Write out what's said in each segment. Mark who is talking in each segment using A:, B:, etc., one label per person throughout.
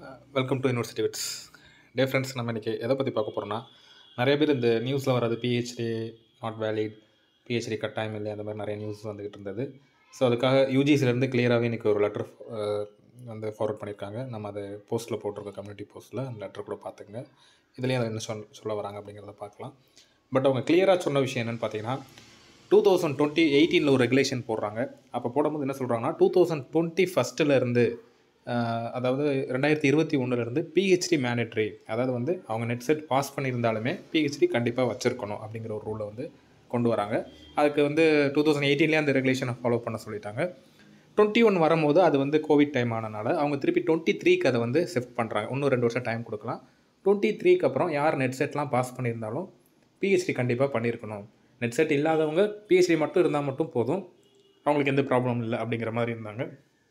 A: welcome to university vids day friends நம்ம இன்றைக்கி எதை பற்றி பார்க்க போகிறோம்னா நிறைய பேர் இந்த நியூஸில் வராது பிஹெச்டி நாட் வேலிட் பிஹெச்டி கட்டாயம் இல்லை அந்த மாதிரி நிறைய நியூஸ் வந்துக்கிட்டு இருந்தது ஸோ அதுக்காக யூஜிசிலேருந்து கிளியராகவே இன்றைக்கி ஒரு லெட்டர் வந்து ஃபார்வர்ட் பண்ணியிருக்காங்க நம்ம அதை போஸ்ட்டில் போட்டிருக்கோம் கம்யூனிட்டி போஸ்ட்டில் அந்த லெட்டர் கூட பார்த்துங்க இதுலேயும் அதை என்ன சொல் சொல்ல வராங்க அப்படிங்கிறத பார்க்கலாம் பட் அவங்க கிளியராக சொன்ன விஷயம் என்னென்னு பார்த்தீங்கன்னா டூ தௌசண்ட் டுவெண்ட்டி எயிட்டீனில் ஒரு ரெகுலேஷன் போடுறாங்க அப்போ போடும்போது என்ன சொல்கிறாங்கன்னா டூ தௌசண்ட் டுவெண்ட்டி ஃபஸ்ட்டிலேருந்து அதாவது ரெண்டாயிரத்தி இருபத்தி ஒன்றுலேருந்து பிஹெச்டி மேனட்ரி அதாவது வந்து அவங்க நெட் செட் பாஸ் பண்ணியிருந்தாலுமே பிஹெச்டி கண்டிப்பாக வச்சுருக்கணும் அப்படிங்கிற ஒரு ரூலை வந்து கொண்டு வராங்க அதுக்கு வந்து டூ தௌசண்ட் எயிட்டீன்லேயே அந்த ரெகுலேஷனை ஃபாலோ பண்ண சொல்லிட்டாங்க டுவெண்ட்டி ஒன் வரும்போது அது வந்து கோவிட் டைம் ஆனனால அவங்க திருப்பி டுவெண்ட்டி த்ரீக்கு அதை வந்து ஷிஃப்ட் பண்ணுறாங்க இன்னும் ரெண்டு வருஷம் டைம் கொடுக்கலாம் டுவெண்ட்டி த்ரீக்கு அப்புறம் யார் நெட் செட்லாம் பாஸ் பண்ணியிருந்தாலும் பிஹெச்டி கண்டிப்பாக பண்ணியிருக்கணும் நெட் செட் இல்லாதவங்க பிஹெச்டி மட்டும் இருந்தால் மட்டும் போதும் அவங்களுக்கு எந்த ப்ராப்ளம் இல்லை அப்படிங்கிற மாதிரி இருந்தாங்க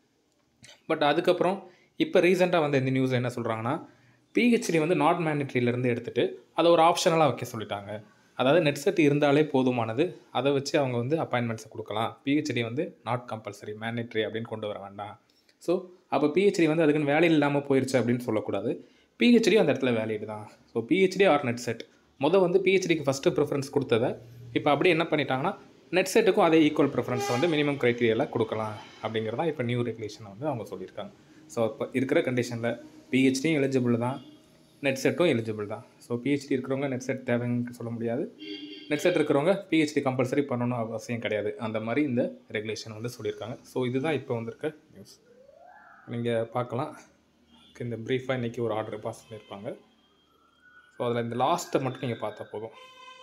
A: பட் அதுக்கப்புறம் இப்போ ரீசெண்டாக வந்து இந்த நியூஸில் என்ன சொல்கிறாங்கன்னா பிஹெச்டி வந்து நாட் மேனிட்ரியிலேருந்து எடுத்துகிட்டு அதை ஒரு ஆப்ஷனலாக வைக்க சொல்லிட்டாங்க அதாவது நெட் செட் இருந்தாலே போதுமானது அதை வச்சு அவங்க வந்து அப்பாயின்மெண்ட்ஸை கொடுக்கலாம் பிஹெச்டி வந்து நாட் கம்பல்சரி மேனிட்ரி அப்படின்னு கொண்டு வர வேண்டாம் ஸோ அப்போ பிஹெச்டி வந்து அதுக்குன்னு வேலை இல்லாமல் போயிடுச்சு அப்படின்னு சொல்லக்கூடாது பிஹெச்டி அந்த இடத்துல வேலிடு தான் so PhD or NET SET மொதல் வந்து பிஹெச்டிக்கு ஃபஸ்ட்டு ப்ரிஃபரன்ஸ் கொடுத்ததை இப்போ அப்படியே என்ன பண்ணிட்டாங்கன்னா நெட் செட்டுக்கும் அதே ஈக்குவல் ப்ரிஃபரன்ஸ் வந்து மினிமம் க்ரைட்டீரியாவில் கொடுக்கலாம் அப்படிங்கிறதா இப்போ நியூ ரெகுலேஷனை வந்து அவங்க சொல்லியிருக்காங்க ஸோ இப்போ இருக்கிற கண்டிஷனில் பிஹெச்டியும் எலிஜிபிள் தான் நெட் செட்டும் எலிஜிபிள் தான் ஸோ பிஹெச்டி இருக்கிறவங்க நெட் செட் தேவைன்னு சொல்ல முடியாது நெட் செட் இருக்கிறவங்க பிஹெச்டி கம்பல்சரி பண்ணணும் அவசியம் கிடையாது அந்த மாதிரி இந்த ரெகுலேஷன் வந்து சொல்லியிருக்காங்க ஸோ இதுதான் இப்போ வந்திருக்க நியூஸ் நீங்கள் பார்க்கலாம் இந்த ப்ரீஃபாக இன்றைக்கி ஒரு ஆர்டர் பாஸ் பண்ணியிருப்பாங்க ஸோ அதில் இந்த லாஸ்ட்டை மட்டும் நீங்கள் பார்த்தா போதும்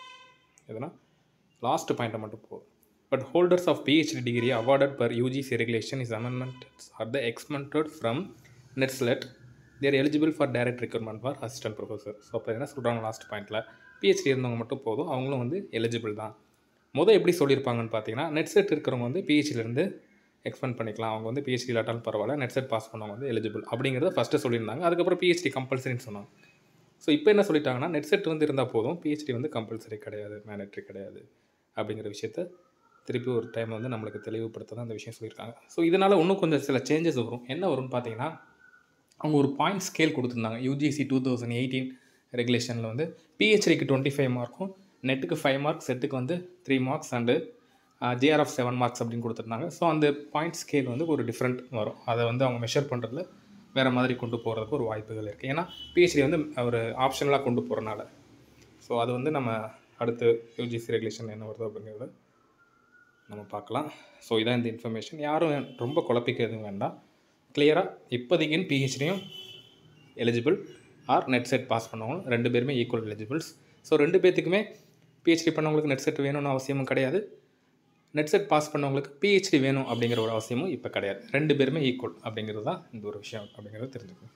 A: எதுனா லாஸ்ட் பாயிண்ட்டை மட்டும் போதும் but holders of PhD degree awarded per UGC regulation is amendments are the exempted from NET SLET there eligible for direct recruitment for assistant professor so அப்போ என்ன சொல்கிறாங்க லாஸ்ட் பாயிண்ட்டில் பிஹெச்டி இருந்தவங்க மட்டும் போதும் அவங்களும் வந்து எலிஜிபிள் தான் மொதல் எப்படி சொல்லியிருப்பாங்கன்னு பார்த்தீங்கன்னா நெட் செட் இருக்கிறவங்க வந்து பிஹெச்டிலேருந்து எக்ஸ்பெண்ட் பண்ணிக்கலாம் அவங்க வந்து பிஹெச்டி இல்லாட்டாலும் பரவாயில்ல நெட் செட் பாஸ் பண்ணவங்க வந்து எலிஜிபிள் அப்படிங்கிறத ஃபஸ்ட்டு சொல்லியிருந்தாங்க அதுக்கப்புறம் பிஹெச்டி கம்பல்சரின்னு சொன்னாங்க ஸோ இப்போ என்ன சொல்லிட்டாங்கன்னா நெட் செட் வந்து இருந்தால் போதும் பிஹெச்டி வந்து கம்பல்சரி கிடையாது மேனட்ரி கிடையாது அப்படிங்கிற விஷயத்த திருப்பி ஒரு டைம் வந்து நம்மளுக்கு தெளிவுபடுத்த தான் அந்த விஷயம் சொல்லியிருக்காங்க ஸோ இதனால் இன்னும் கொஞ்சம் சில சேஞ்சஸ் வரும் என்ன வரும்னு பார்த்தீங்கன்னா அவங்க ஒரு பாயிண்ட் ஸ்கேல் கொடுத்துருந்தாங்க யூஜிசி டூ தௌசண்ட் எயிட்டீன் ரெகுலேஷனில் வந்து பிஹெச்டிக்கு டுவெண்ட்டி ஃபைவ் மார்க்கும் நெட்டுக்கு ஃபைவ் மார்க்ஸ் செட்டுக்கு வந்து three marks and JRF seven marks அப்படின்னு கொடுத்துருந்தாங்க ஸோ அந்த பாயிண்ட் ஸ்கேல் வந்து ஒரு டிஃப்ரெண்ட் வரும் அதை வந்து அவங்க மெஷர் பண்ணுறதுல வேறு மாதிரி கொண்டு போகிறதுக்கு ஒரு வாய்ப்புகள் இருக்குது ஏன்னா பிஹெச்டி வந்து ஒரு ஆப்ஷனலாக கொண்டு போகிறனால ஸோ அது வந்து நம்ம அடுத்து யூஜிசி ரெகுலேஷன் என்ன வருது அப்படிங்கிறத நம்ம பார்க்கலாம் ஸோ இதான் இந்த இன்ஃபர்மேஷன் யாரும் ரொம்ப குழப்பிக்க எதுவும் வேண்டாம் கிளியராக இப்போதைக்குன்னு பிஹெச்டியும் eligible or NET SET pass பண்ணவங்களும் ரெண்டு பேருமே ஈக்குவல் எலிஜிபிள்ஸ் ஸோ ரெண்டு பேர்த்துக்குமே பிஹெச்டி பண்ணவங்களுக்கு நெட் செட் வேணும்னு அவசியமும் கிடையாது நெட் செட் பாஸ் பண்ணவங்களுக்கு பிஹெச்டி வேணும் அப்படிங்கிற ஒரு அவசியமும் இப்போ கிடையாது ரெண்டு பேருமே ஈக்குவல் அப்படிங்கிறது தான் இந்த ஒரு விஷயம் அப்படிங்கிறத தெரிஞ்சுக்கணும்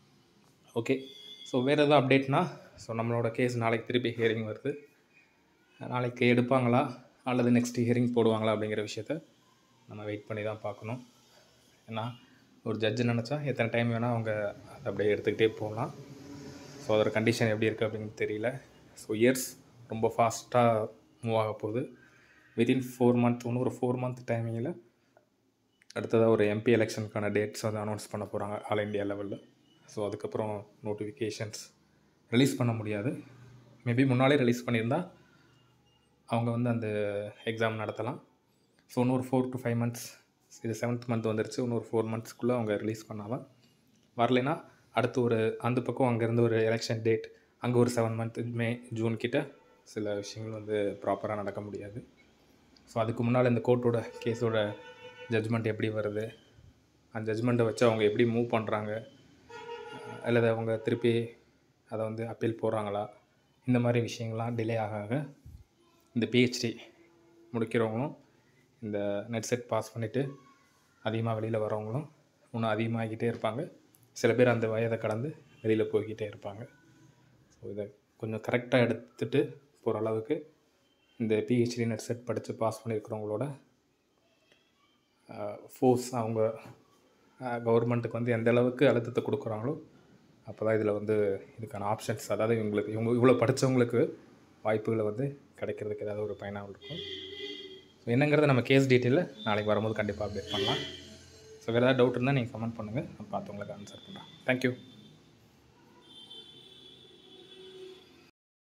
A: ஓகே ஸோ வேறு எதாவது அப்டேட்னா ஸோ நம்மளோட கேஸ் நாளைக்கு திருப்பி ஹியரிங் வருது நாளைக்கு எடுப்பாங்களா அல்லது நெக்ஸ்ட் ஹியரிங் போடுவாங்களா அப்படிங்கிற விஷயத்த நம்ம வெயிட் பண்ணி தான் பார்க்கணும் ஏன்னா ஒரு ஜட்ஜு நினச்சா எத்தனை டைம் வேணால் அவங்க அதை அப்படியே எடுத்துக்கிட்டே போகலாம் ஸோ அதோட கண்டிஷன் எப்படி இருக்குது அப்படின்னு தெரியல ஸோ இயர்ஸ் ரொம்ப ஃபாஸ்ட்டாக மூவ் ஆக போகுது வித்தின் ஃபோர் மந்த் இன்னும் ஒரு ஃபோர் மந்த் டைமிங்கில் அடுத்ததாக ஒரு எம்பி எலெக்ஷனுக்கான டேட்ஸ் வந்து அனௌன்ஸ் பண்ண போகிறாங்க ஆல் இண்டியா லெவலில் ஸோ அதுக்கப்புறம் நோட்டிஃபிகேஷன்ஸ் ரிலீஸ் பண்ண முடியாது மேபி முன்னாலே ரிலீஸ் பண்ணியிருந்தால் அவங்க வந்து அந்த எக்ஸாம் நடத்தலாம் ஸோ இன்னொரு ஃபோர் டு ஃபைவ் மந்த்ஸ் இது செவன்த் மந்த் வந்துருச்சு இன்னொரு ஃபோர் மந்த்ஸ்க்குள்ளே அவங்க ரிலீஸ் பண்ணாதான் வரலைன்னா அடுத்து ஒரு அந்த பக்கம் அங்கேருந்து ஒரு எலெக்ஷன் டேட் அங்கே ஒரு செவன் மந்த் மே ஜூன் கிட்ட சில விஷயங்கள் வந்து ப்ராப்பராக நடக்க முடியாது ஸோ அதுக்கு முன்னால் இந்த கோர்ட்டோட கேஸோட ஜட்ஜ்மெண்ட் எப்படி வருது அந்த ஜட்ஜ்மெண்ட்டை வச்சு அவங்க எப்படி மூவ் பண்ணுறாங்க அல்லது அவங்க திருப்பி அதை வந்து அப்பீல் போடுறாங்களா இந்த மாதிரி விஷயங்கள்லாம் டிலே ஆக ஆக இந்த பிஹெச்டி முடிக்கிறவங்களும் இந்த நெட் செட் பாஸ் பண்ணிவிட்டு அதிகமாக வெளியில் வரவங்களும் இன்னும் அதிகமாகிக்கிட்டே இருப்பாங்க சில பேர் அந்த வயதை கடந்து வெளியில் போய்கிட்டே இருப்பாங்க ஸோ இதை கொஞ்சம் கரெக்டாக எடுத்துகிட்டு போகிற அளவுக்கு இந்த பிஹெச்டி நெட் செட் படித்து பாஸ் பண்ணியிருக்கிறவங்களோட ஃபோர்ஸ் அவங்க கவர்மெண்ட்டுக்கு வந்து எந்த அளவுக்கு அழுத்தத்தை கொடுக்குறாங்களோ அப்போ தான் இதில் வந்து இதுக்கான ஆப்ஷன்ஸ் அதாவது இவங்களுக்கு இவங்க இவ்வளோ படித்தவங்களுக்கு வாய்ப்புகளை வந்து கிடைக்கிறதுக்கு ஏதாவது ஒரு பயனாக இருக்கும் ஸோ என்னங்கிறத நம்ம கேஸ் டீட்டெயிலில் நாளைக்கு வரும்போது கண்டிப்பாக அப்டேட் பண்ணலாம் ஸோ வேறு ஏதாவது டவுட் இருந்தால் நீங்கள் கமெண்ட் பண்ணுங்கள் நான் பார்த்து உங்களுக்கு ஆன்சர் பண்ணுறேன் தேங்க்யூ